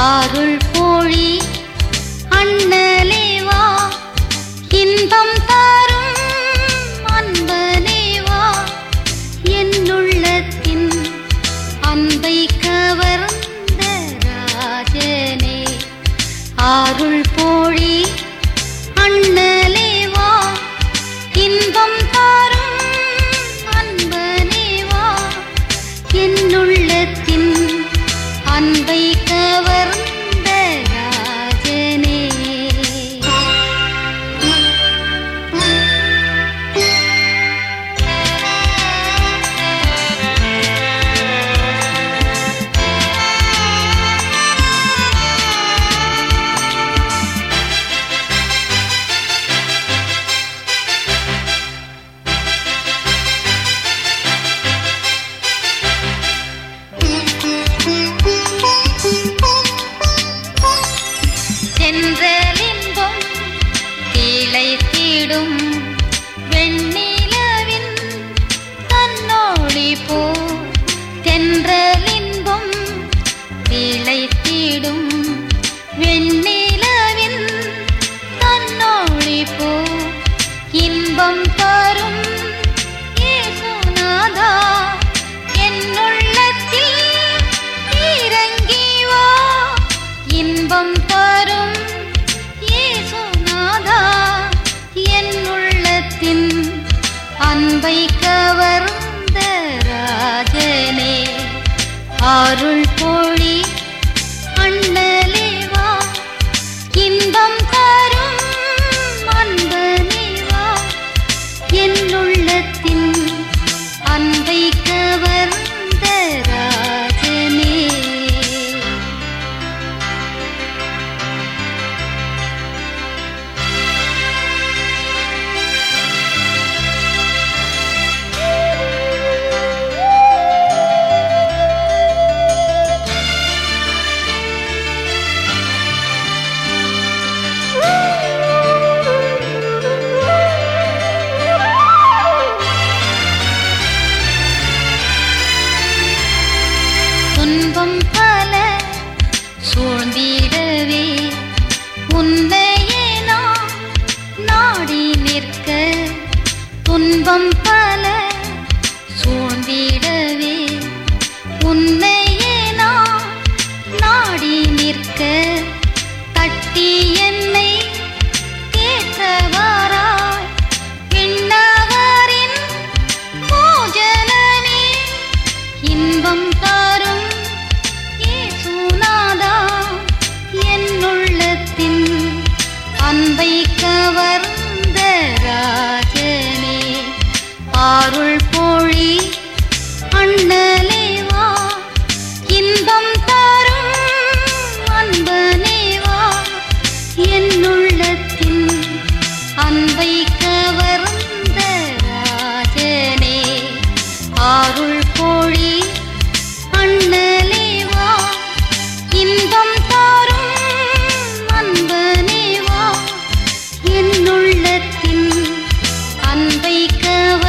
அருள் பொழி அண்ணலே வா இன்பம் தரும் அன்பனே வா என்னுள்ளத்தின் அன்பை கவர்ந்த ராஜனே அருள் பொழி அண்ணலே வா இன்பம் தரும் அன்பனே வா என்னுள்ளத்தின் அன்பை கவர்ந்த ராஜனே சென்றலின்பம் திளைத்திடும் வெண்ணிலவின் தன்னோழி போ தென்றலின்பம் திளைத்திடும் வெண்ணிலவின் தன்னோழி போ இன்பம் தரும் இயேசுநாதா என்னுள்ளத்தில் இறங்கி வா இன்பம் தரும் இயேசுநாதா என்னுள்ளத்தின் அன்பை கவர்ந்த ராஜனே அருள் பொழி அண்ணலே வா இன்பம் தரும் அன்பனே வா என்னுள்ளத்தின் அன்பை கவர்ந்த ராஜனே துன்பம் பல சூழ்ந்திடவே உன்னையே நான் நாடி நிற்க துன்பம் பல சூழ்ந்திடவே உன்னையே நான் நாடி நிற்க தட்டி என்னை தேற்றவாராய் விண்ணவரின் போஜனமே இன்பம் தரும் இயேசுநாதா என்னுள்ளத்தின் அன்பை கவர்ந்த ராஜனே அருள் பொழி அண்ணலே வா இன்பம் தரும் அன்பனே வா என்னுள்ளத்தின் அன்பை கவர்ந்த ராஜனே அருள் பொழி அண்ணலே வா இன்பம் தரும் அன்பனே வா என்னுள்ளத்தின் அன்பை கவர்ந்த